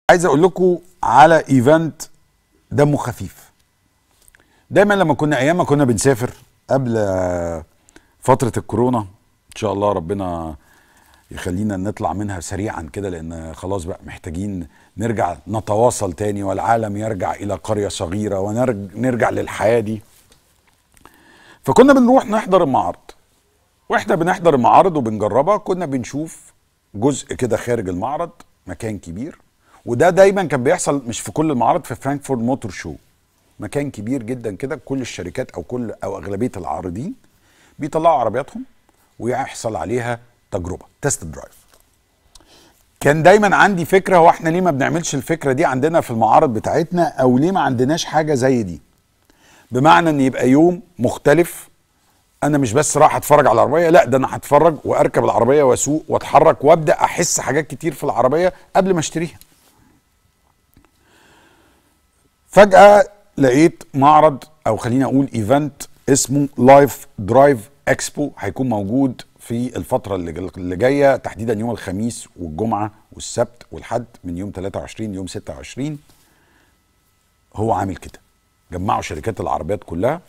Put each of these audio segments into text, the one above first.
عايز اقول لكم على ايفنت دمه خفيف دايما لما كنا ايام ما كنا بنسافر قبل آه، فتره الكورونا ان شاء الله ربنا يخلينا نطلع منها سريعا كده لان خلاص بقى محتاجين نرجع نتواصل تاني والعالم يرجع الى قريه صغيره ونرجع للحياه دي فكنا بنروح نحضر المعارض واحنا بنحضر المعارض وبنجربها كنا بنشوف جزء كده خارج المعرض مكان كبير وده دايما كان بيحصل مش في كل المعارض في فرانكفورت موتور شو مكان كبير جدا كده كل الشركات او كل او اغلبيه العارضين بيطلعوا عربياتهم ويحصل عليها تجربه تيست درايف كان دايما عندي فكره هو احنا ليه ما بنعملش الفكره دي عندنا في المعارض بتاعتنا او ليه ما عندناش حاجه زي دي بمعنى ان يبقى يوم مختلف انا مش بس رايح اتفرج على العربيه لا ده انا هتفرج واركب العربيه واسوق واتحرك وابدا احس حاجات كتير في العربيه قبل ما اشتريها فجاه لقيت معرض او خليني اقول ايفنت اسمه لايف درايف اكسبو هيكون موجود في الفترة اللي اللي جاية تحديدا يوم الخميس والجمعة والسبت والحد من يوم 23 ليوم 26 هو عامل كده جمعوا شركات العربيات كلها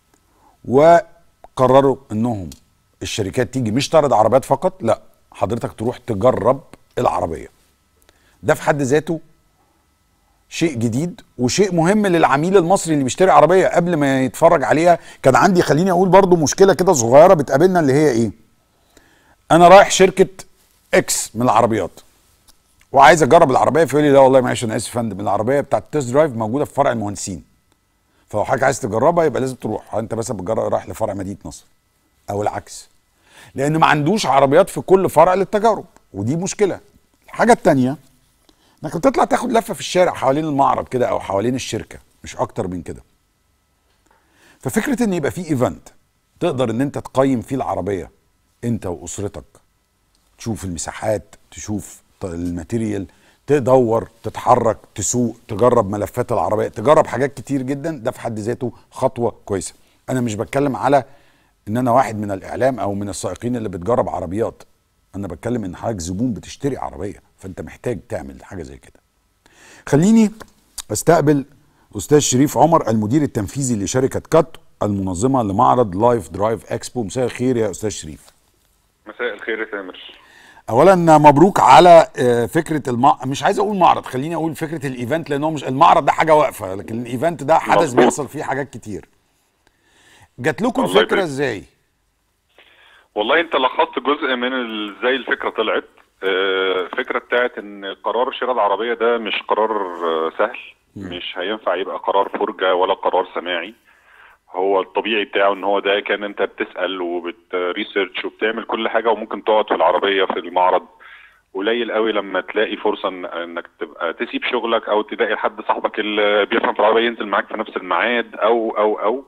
وقرروا انهم الشركات تيجي مش تعرض عربيات فقط لا حضرتك تروح تجرب العربية ده في حد ذاته شيء جديد وشيء مهم للعميل المصري اللي بيشتري عربيه قبل ما يتفرج عليها كان عندي خليني اقول برضو مشكله كده صغيره بتقابلنا اللي هي ايه انا رايح شركه اكس من العربيات وعايز اجرب العربيه فيقول لي لا والله معلش انا اسف يا فندم العربيه بتاعت التست درايف موجوده في فرع المهندسين فلو حضرتك عايز تجربها يبقى لازم تروح انت بس بتجرب رايح لفرع مدينه نصر او العكس لان ما عندوش عربيات في كل فرع للتجارب ودي مشكله الحاجه الثانيه انك بتطلع تاخد لفه في الشارع حوالين المعرض كده او حوالين الشركه مش اكتر من كده ففكره ان يبقى في ايفنت تقدر ان انت تقيم فيه العربيه انت واسرتك تشوف المساحات تشوف الماتيريال تدور تتحرك تسوق تجرب ملفات العربيه تجرب حاجات كتير جدا ده في حد ذاته خطوه كويسه انا مش بتكلم على ان انا واحد من الاعلام او من السائقين اللي بتجرب عربيات انا بتكلم ان حضرتك زبون بتشتري عربيه فانت محتاج تعمل حاجه زي كده خليني استقبل استاذ شريف عمر المدير التنفيذي لشركه كات المنظمه لمعرض لايف درايف اكسبو مساء الخير يا استاذ شريف مساء الخير يا تامر اولا مبروك على آه، فكره المع... مش عايز اقول معرض خليني اقول فكره الايفنت لان هو مش المعرض ده حاجه واقفه لكن الايفنت ده حدث مظبوط. بيحصل فيه حاجات كتير جات لكم الله الفكره يبارك. ازاي والله انت لخصت جزء من ال- ازاي الفكره طلعت آه، فكره بتاعت ان قرار شراء العربيه ده مش قرار آه، سهل مش هينفع يبقى قرار فرجه ولا قرار سماعي هو الطبيعي بتاعه ان هو ده كان انت بتسال وبتريسيرش وبتعمل كل حاجه وممكن تقعد في العربيه في المعرض قليل قوي لما تلاقي فرصه إن- انك تبقى تسيب شغلك او تلاقي حد صاحبك اللي بيفهم في العربيه ينزل معاك في نفس الميعاد او او او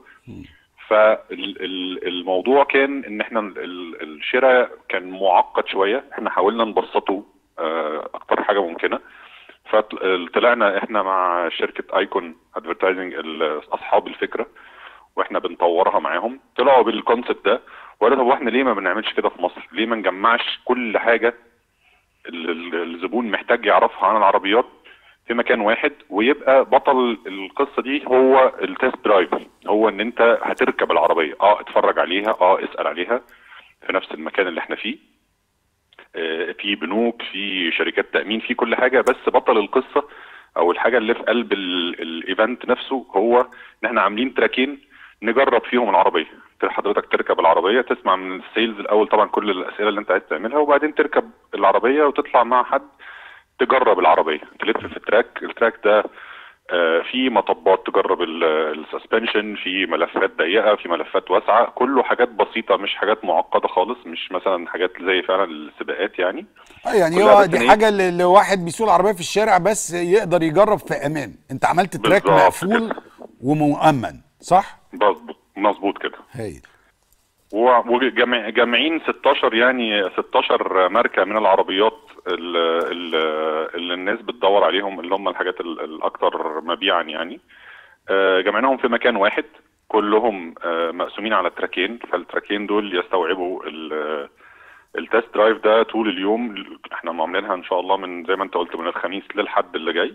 فالموضوع كان ان احنا ال- ال- الشراء كان معقد شويه احنا حاولنا نبسطه آه، اكتر حاجه ممكنه فطلعنا احنا مع شركه ايكون ادفرتايزنج اصحاب الفكره واحنا بنطورها معاهم طلعوا بالكونسيبت ده وقالوا طب واحنا ليه ما بنعملش كده في مصر؟ ليه ما نجمعش كل حاجه ال- ال- الزبون محتاج يعرفها عن العربيات في مكان واحد ويبقى بطل القصه دي هو التست درايف هو ان انت هتركب العربيه اه اتفرج عليها اه اسال عليها في نفس المكان اللي احنا فيه آه، في بنوك في شركات تامين في كل حاجه بس بطل القصه او الحاجه اللي في قلب ال- الايفنت نفسه هو ان احنا عاملين تراكين نجرب فيهم العربيه حضرتك تركب العربيه تسمع من السيلز الاول طبعا كل الاسئله اللي انت عايز تعملها وبعدين تركب العربيه وتطلع مع حد تجرب العربيه تلف في التراك التراك ده آه، في مطبات تجرب السسبنشن في ملفات ضيقه في ملفات واسعه كله حاجات بسيطه مش حاجات معقده خالص مش مثلا حاجات زي فعلا السباقات يعني اه يعني كلها هو بس دي إيه؟ حاجه اللي اللي واحد بيسوق العربيه في الشارع بس يقدر يجرب في امان انت عملت تراك بالظبط مقفول كده. ومؤمن صح مظبوط مظبوط كده هايل وجامعين 16 يعني 16 ماركه من العربيات اللي, اللي الناس بتدور عليهم اللي هم الحاجات ال- الاكثر مبيعا يعني آه، جمعناهم في مكان واحد كلهم آه، مقسومين على تراكين فالتراكين دول يستوعبوا ال- التست درايف ده طول اليوم احنا عاملينها ان شاء الله من زي ما انت قلت من الخميس للحد اللي جاي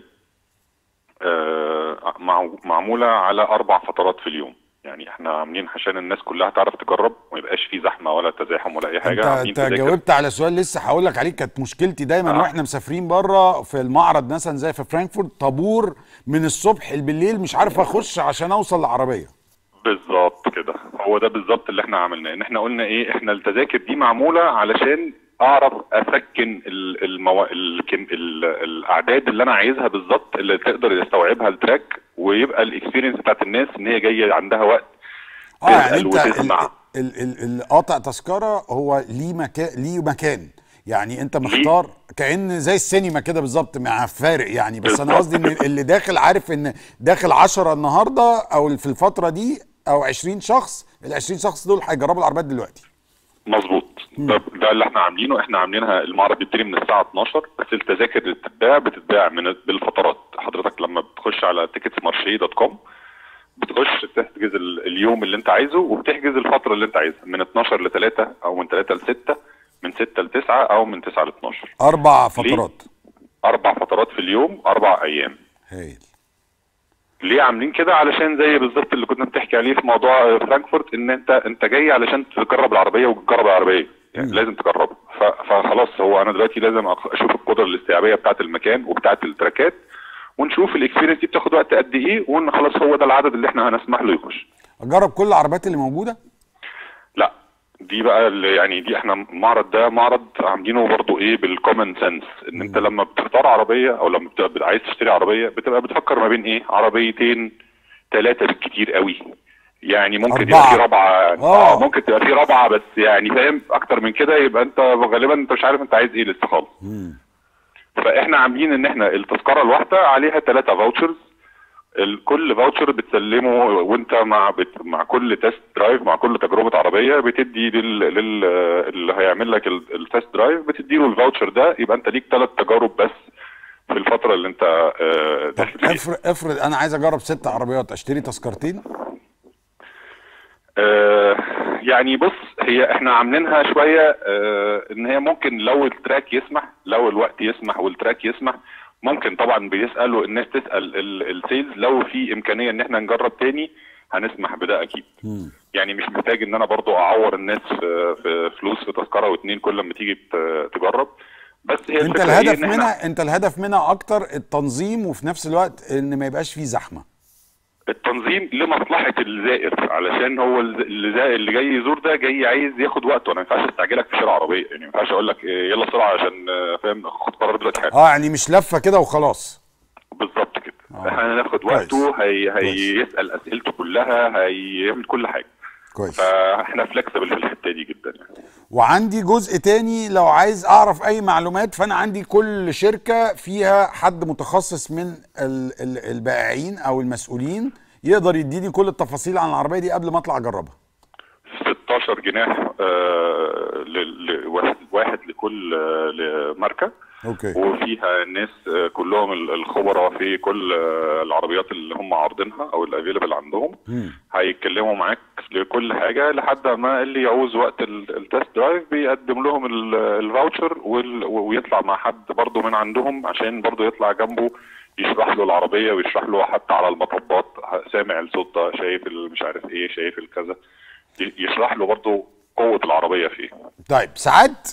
آه، مع- معموله على اربع فترات في اليوم يعني احنا عاملين عشان الناس كلها تعرف تجرب وما يبقاش في زحمه ولا تزاحم ولا اي حاجه انت عاملين انت تذاكر. جاوبت على سؤال لسه هقول لك عليه كانت مشكلتي دايما آه. واحنا مسافرين بره في المعرض مثلا زي في فرانكفورت طابور من الصبح بالليل مش عارف اخش عشان اوصل لعربيه بالظبط كده هو ده بالظبط اللي احنا عملناه ان احنا قلنا ايه احنا التذاكر دي معموله علشان اعرف اسكن ال- المو... الكم... ال... الاعداد اللي انا عايزها بالظبط اللي تقدر يستوعبها التراك ويبقى الاكسبيرينس بتاعت الناس ان هي جايه عندها وقت اه يعني تسأل انت وتسمع. ال- ال- ال- اللي قاطع تذكره هو ليه مكان ليه مكان يعني انت مختار كأن زي السينما كده بالظبط مع فارق يعني بس انا بالظبط قصدي ان اللي داخل عارف ان داخل 10 النهارده او في الفتره دي او 20 شخص ال 20 شخص دول هيجربوا العربيات دلوقتي مظبوط ده, ده اللي احنا عاملينه احنا عاملينها المعرض بيبتدي من الساعه 12 بس التذاكر اللي بتتباع بتتباع من بالفترات حضرتك لما بتخش على ticketsmarche.com بتخش تحجز ال- اليوم اللي انت عايزه وبتحجز الفتره اللي انت عايزها من 12 ل 3 او من 3 ل 6 من 6 ل 9 او من 9 ل 12 اربع فترات اربع فترات في اليوم اربع ايام هايل ليه عاملين كده علشان زي بالظبط اللي كنا بنحكي عليه في موضوع فرانكفورت ان انت انت جاي علشان تجرب العربيه وتجرب العربيه يعني مم. لازم تجربها ف- فخلاص هو انا دلوقتي لازم أخ- اشوف القدره الاستيعابيه بتاعه المكان وبتاعه التراكات ونشوف الاكسبيرينس دي بتاخد وقت قد ايه وان خلاص هو ده العدد اللي احنا هنسمح له يخش اجرب كل العربيات اللي موجوده لا دي بقى اللي يعني دي احنا المعرض ده معرض عاملينه برضو ايه بالكومن سنس ان انت لما بتختار عربيه او لما بتبقى عايز تشتري عربيه بتبقى بتفكر ما بين ايه عربيتين ثلاثه بالكتير قوي يعني ممكن أربعة. يبقى في رابعه آه. اه ممكن تبقى في رابعه بس يعني فاهم اكتر من كده يبقى انت غالبا انت مش عارف انت عايز ايه لسه خالص مم. فاحنا عاملين ان احنا التذكره الواحده عليها ثلاثه فاوتشرز كل فاوتشر بتسلمه وانت مع بت مع كل تيست درايف مع كل تجربه عربيه بتدي لل, لل اللي هيعمل لك ال- التيست درايف بتدي له الفاوتشر ده يبقى انت ليك ثلاث تجارب بس في الفتره اللي انت آه، طب داخل فيها افرض افرض انا عايز اجرب ست عربيات اشتري تذكرتين آه، يعني بص هي احنا عاملينها شويه آه، ان هي ممكن لو التراك يسمح لو الوقت يسمح والتراك يسمح ممكن طبعا بيسالوا الناس تسال ال- السيلز لو في امكانيه ان احنا نجرب تاني هنسمح بده اكيد مم. يعني مش محتاج ان انا برضو اعور الناس في, في فلوس في تذكره واتنين كل ما تيجي ت- تجرب بس هي انت الفكرة إيه الهدف إن إحنا- منها انت الهدف منها اكتر التنظيم وفي نفس الوقت ان ما يبقاش فيه زحمه التنظيم لمصلحه الزائر علشان هو الز- اللي زا- اللي جاي يزور ده جاي عايز ياخد وقته انا ما ينفعش استعجلك في شراء عربيه يعني ما ينفعش اقول لك إيه، يلا بسرعه عشان آه، فاهم خد قرار دلوقتي حالا اه يعني مش لفه كده وخلاص بالظبط كده آه. احنا هناخد كويس. وقته هي كويس. هيسال اسئلته كلها هيعمل كل حاجه كويس فاحنا فلكسبل في الحته دي جدا يعني وعندي جزء تاني لو عايز اعرف اي معلومات فانا عندي كل شركه فيها حد متخصص من ل- ال- البائعين او المسؤولين يقدر يديني كل التفاصيل عن العربيه دي قبل ما اطلع اجربها 16 جناح آه، ل- ل- واحد- واحد لكل آه، ماركه اوكي وفيها ناس آه، كلهم ال- الخبراء في كل آه، العربيات اللي هم عارضينها او الافيلبل عندهم مم. هيتكلموا معاك لكل حاجه لحد ما اللي يعوز وقت ال- التست درايف بيقدم لهم ال- الفاوتشر وال- ويطلع مع حد برضه من عندهم عشان برضه يطلع جنبه يشرح له العربيه ويشرح له حتى على المطبات سامع الصوت ده شايف ال- مش عارف ايه شايف الكذا ي- يشرح له برضه قوه العربيه فيه طيب ساعات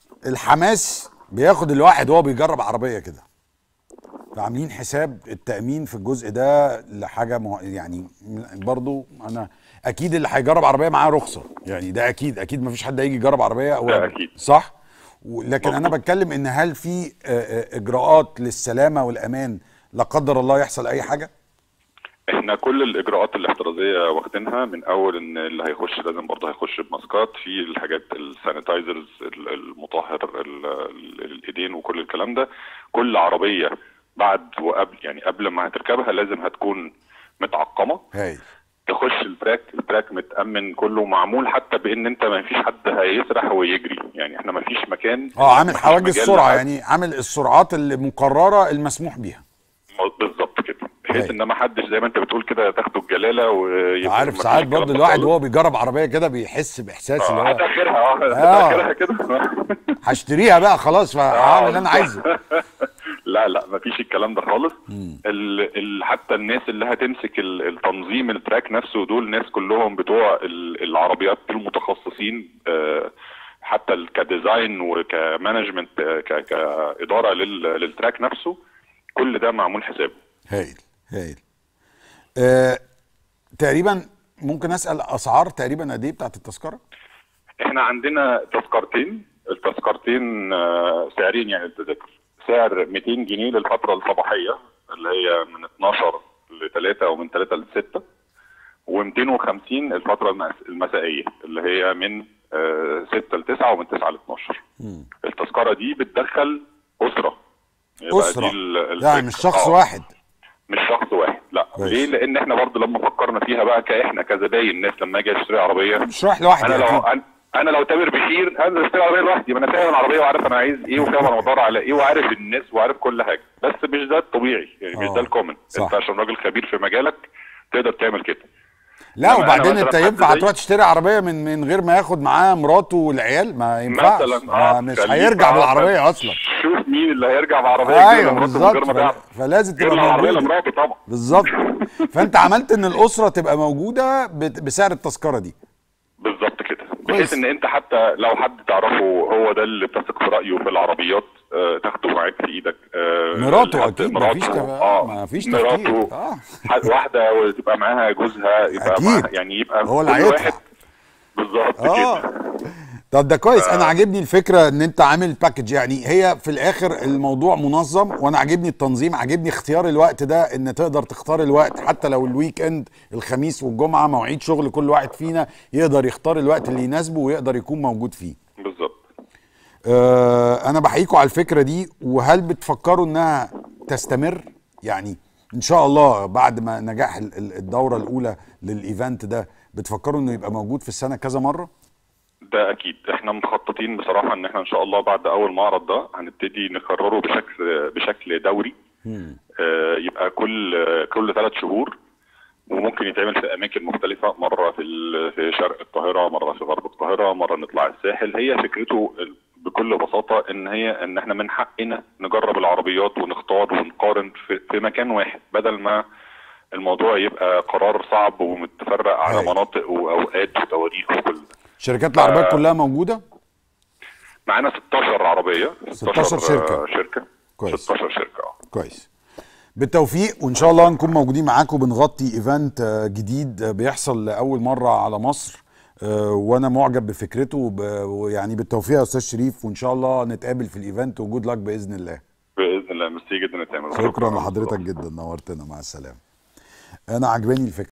الحماس بياخد الواحد وهو بيجرب عربيه كده فعاملين حساب التأمين في الجزء ده لحاجة مه... يعني برضو أنا أكيد اللي هيجرب عربية معاه رخصة يعني ده أكيد أكيد مفيش حد هيجي يجرب عربية أو ده أكيد. صح؟ و- لكن أنا مظبوط. بتكلم إن هل في آه، آه، إجراءات للسلامة والأمان لا قدر الله يحصل أي حاجة؟ احنا كل الاجراءات الاحترازيه واخدينها من اول ان اللي هيخش لازم برضه هيخش بماسكات في الحاجات السانيتايزرز ال- المطهر ال- ال- الايدين وكل الكلام ده كل عربيه بعد وقبل يعني قبل ما هتركبها لازم هتكون متعقمه هاي تخش التراك التراك متامن كله معمول حتى بان انت ما فيش حد هيسرح ويجري يعني احنا ما فيش مكان اه عامل مفيش حواجز مجال سرعة لحد- يعني عامل السرعات اللي مقررة المسموح بيها بالظبط كده بحيث هايل. ان ما حدش زي ما انت بتقول كده تاخده الجلاله ويبقى عارف مفيش ساعات الكلام برضه ده الواحد خالص. وهو بيجرب عربيه كده بيحس باحساس اللي اه هو هتاخرها اه آه. هتاخرها كده هشتريها بقى خلاص فهعمل اللي انا عايزه لا لا مفيش الكلام ده خالص ال ال حتى الناس اللي هتمسك ال- التنظيم التراك نفسه دول ناس كلهم بتوع ال- العربيات المتخصصين آه، حتى ال- كديزاين وكمانجمنت آه، ك- كاداره لل- للتراك نفسه كل ده معمول حسابه هايل هايل آه تقريبا ممكن اسال اسعار تقريبا قد ايه بتاعت التذكره احنا عندنا تذكرتين التذكرتين آه، سعرين يعني التذاكر سعر 200 جنيه للفتره الصباحيه اللي هي من 12 ل 3 او من 3 ل 6 و250 الفتره المس- المسائيه اللي هي من آه، 6 ل 9 ومن 9 ل 12 التذكره دي بتدخل اسره يبقى اسره دي ال- يعني الفكرة. مش شخص آه. واحد مش شخص واحد لا كويس. ليه لان احنا برضه لما فكرنا فيها بقى كاحنا كزباين ناس لما اجي اشتري عربيه مش رايح لوحدي انا لو اكيد أنا- انا لو تامر بشير انزل اشتري عربيه لوحدي ما انا فاهم العربيه وعارف انا عايز ايه وفاهم انا بدور على ايه وعارف الناس وعارف كل حاجه بس مش ده الطبيعي يعني مش آه، ده الكومن صح. انت عشان راجل خبير في مجالك تقدر تعمل كده لا إنما أنا وبعدين مثلاً انت حد ينفع زي- تروح تشتري عربيه من من غير ما ياخد معاه مراته والعيال ما ينفعش مثلا ما مش خليك هيرجع آه، بالعربيه اصلا شوف مين اللي هيرجع بعربيه ايوه جديدة مراته من بالظبط غير ما ف- تعرف. فلازم غير تبقى العربيه موجوده لمراته طبعا بالظبط فانت عملت ان الاسره تبقى موجوده بت- بسعر التذكره دي بالظبط كده كويس. بحيث ان انت حتى لو حد تعرفه هو ده اللي بتثق في رايه في العربيات آه، تاخده معاك في ايدك آه، مراته حد- اكيد مراته، مفيش تف... آه، مفيش مراته تفكير اه حد- واحده وتبقى معاها جوزها يبقى أكيد. معاها يعني يبقى هو اللي كل هيدفع. واحد بالظبط اه كده طب ده كويس انا عاجبني الفكره ان انت عامل باكج يعني هي في الاخر الموضوع منظم وانا عاجبني التنظيم عاجبني اختيار الوقت ده ان تقدر تختار الوقت حتى لو الويك اند الخميس والجمعه مواعيد شغل كل واحد فينا يقدر يختار الوقت اللي يناسبه ويقدر يكون موجود فيه بالظبط آه انا بحييكوا على الفكره دي وهل بتفكروا انها تستمر يعني ان شاء الله بعد ما نجاح ال- ال- الدوره الاولى للايفنت ده بتفكروا انه يبقى موجود في السنه كذا مره ده اكيد احنا مخططين بصراحه ان احنا ان شاء الله بعد اول معرض ده هنبتدي نكرره بشكل بشكل دوري آه، يبقى كل آه، كل ثلاث شهور وممكن يتعمل في اماكن مختلفه مره في ال- في شرق القاهره مره في غرب القاهره مره نطلع الساحل هي فكرته ال- بكل بساطه ان هي ان احنا من حقنا نجرب العربيات ونختار ونقارن في, في مكان واحد بدل ما الموضوع يبقى قرار صعب ومتفرق على هاي. مناطق واوقات وتواريخ وكل ده شركات العربيات آه. كلها موجوده معانا 16 عربيه 16 شركة. آه، شركه كويس. 16 شركه اه كويس بالتوفيق وان شاء الله نكون موجودين معاكم بنغطي ايفنت آه، جديد آه، بيحصل لاول مره على مصر آه، وانا معجب بفكرته وب- ويعني بالتوفيق يا استاذ شريف وان شاء الله نتقابل في الايفنت وجود لك باذن الله باذن الله ميرسي جدا يا تامر شكرا لحضرتك جدا نورتنا مع السلامه انا عجباني الفكره